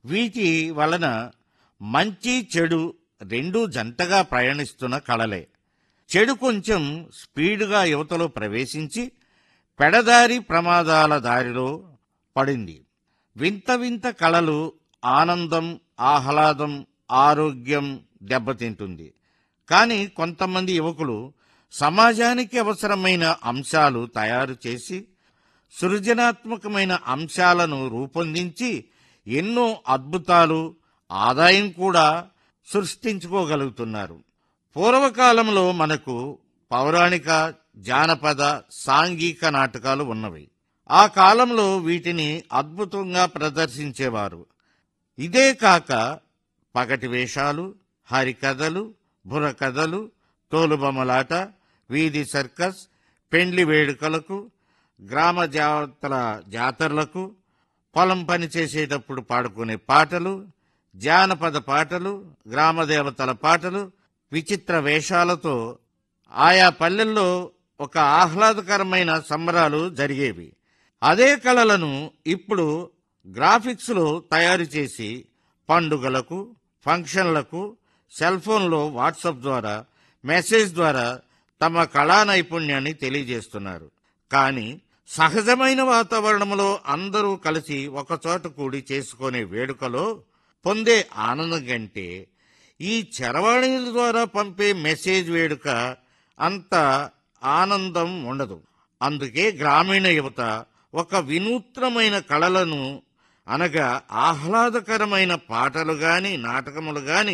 వీటి వలన మంచి చెడు రెండూ జంటగా ప్రయాణిస్తున్న కళలే చెడు కొంచెం స్పీడుగా యువతలో ప్రవేశించి పెడదారి ప్రమాదాల దారిలో పడింది వింత వింత కళలు ఆనందం ఆహ్లాదం ఆరోగ్యం దెబ్బతింటుంది కానీ కొంతమంది యువకులు సమాజానికి అవసరమైన అంశాలు తయారు చేసి సృజనాత్మకమైన అంశాలను రూపొందించి ఎన్నో అద్భుతాలు ఆదాయం కూడా సృష్టించుకోగలుగుతున్నారు పూర్వకాలంలో మనకు పౌరాణిక జానపద సాంఘిక నాటకాలు ఉన్నవి ఆ కాలంలో వీటిని అద్భుతంగా ప్రదర్శించేవారు ఇదే కాక పగటి వేషాలు హరికథలు బుర్రకథలు తోలుబొమ్మలాట వీధి సర్కస్ పెండ్లి వేడుకలకు గ్రామ జాతర జాతరలకు పొలం పని చేసేటప్పుడు పాడుకునే పాటలు జానపద పాటలు గ్రామ దేవతల పాటలు విచిత్ర వేషాలతో ఆయా పల్లెల్లో ఒక ఆహ్లాదకరమైన సంబరాలు జరిగేవి అదే కళలను ఇప్పుడు గ్రాఫిక్స్లో తయారు చేసి పండుగలకు ఫంక్షన్లకు సెల్ ఫోన్లో వాట్సాప్ ద్వారా మెసేజ్ ద్వారా తమ కళా నైపుణ్యాన్ని తెలియజేస్తున్నారు కానీ సహజమైన వాతావరణంలో అందరూ కలిసి ఒకచోట కూడి చేసుకునే వేడుకలో పొందే ఆనందం కంటే ఈ చరవాణిల ద్వారా పంపే మెసేజ్ వేడుక అంత ఆనందం ఉండదు అందుకే గ్రామీణ యువత ఒక వినూత్నమైన కళలను అనగా ఆహ్లాదకరమైన పాటలు గాని నాటకములు గాని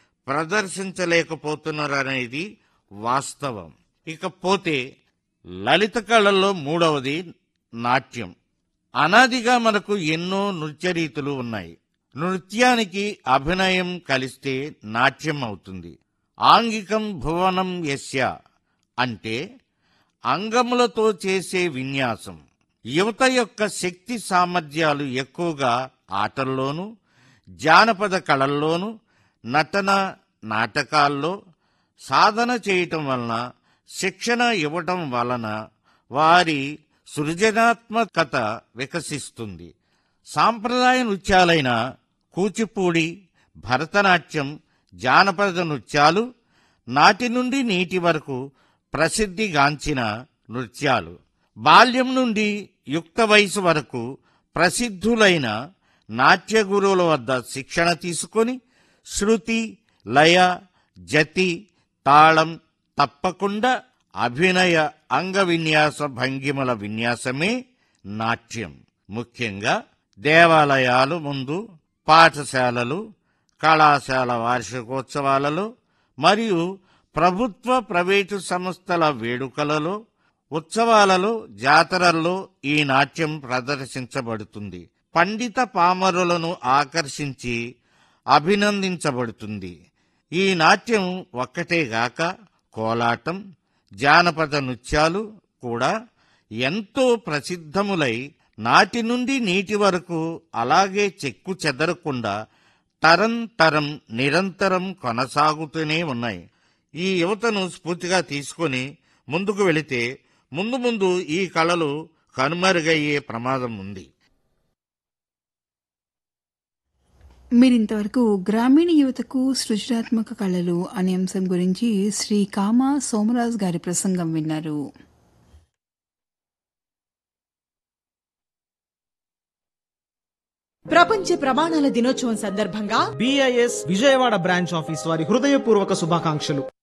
ప్రదర్శించలేకపోతున్నారనేది వాస్తవం ఇకపోతే లలిత కళల్లో మూడవది నాట్యం అనాదిగా మనకు ఎన్నో నృత్య రీతులు ఉన్నాయి నృత్యానికి అభినయం కలిస్తే నాట్యం అవుతుంది ఆంగికం భువనం యస్య అంటే అంగములతో చేసే విన్యాసం యువత యొక్క శక్తి సామర్థ్యాలు ఎక్కువగా ఆటల్లోనూ జానపద కళల్లోనూ నటన నాటకాల్లో సాధన చేయటం వలన శిక్షణ ఇవ్వటం వలన వారి సృజనాత్మకత వికసిస్తుంది సాంప్రదాయ నృత్యాలైన కూచిపూడి భరతనాట్యం జానపద నృత్యాలు నాటి నుండి నీటి వరకు ప్రసిద్ధిగాంచిన నృత్యాలు బాల్యం నుండి యుక్త వయసు వరకు ప్రసిద్ధులైన నాట్య గురువుల వద్ద శిక్షణ తీసుకొని శృతి లయ జతి తాళం తప్పకుండా అభినయ అంగ విన్యాస భంగిమల విన్యాసమే నాట్యం ముఖ్యంగా దేవాలయాలు ముందు పాఠశాలలు కళాశాల వార్షికోత్సవాలలో మరియు ప్రభుత్వ ప్రైవేటు సంస్థల వేడుకలలో ఉత్సవాలలో జాతరల్లో ఈ నాట్యం ప్రదర్శించబడుతుంది పండిత పామరులను ఆకర్షించి అభినందించబడుతుంది ఈ నాట్యం ఒక్కటేగాక కోలాటం జానపద నృత్యాలు కూడా ఎంతో ప్రసిద్ధములై నాటి నుండి నీటి వరకు అలాగే చెక్కు చెదరకుండా తరం తరం నిరంతరం కొనసాగుతూనే ఉన్నాయి ఈ యువతను స్ఫూర్తిగా తీసుకొని ముందుకు వెళితే ముందు ముందు ఈ కళలు కనుమరుగయ్యే ప్రమాదం ఉంది మీరింతవరకు గ్రామీణ యువతకు సృజనాత్మక కళలు అనే అంశం గురించి శ్రీ కామ సోమరాజ్ గారి ప్రసంగం విన్నారు ప్రపంచ ప్రమాణాల దినోత్సవం సందర్భంగా బిఐఎస్ విజయవాడ బ్రాంచ్ ఆఫీస్ వారి హృదయపూర్వక శుభాకాంక్షలు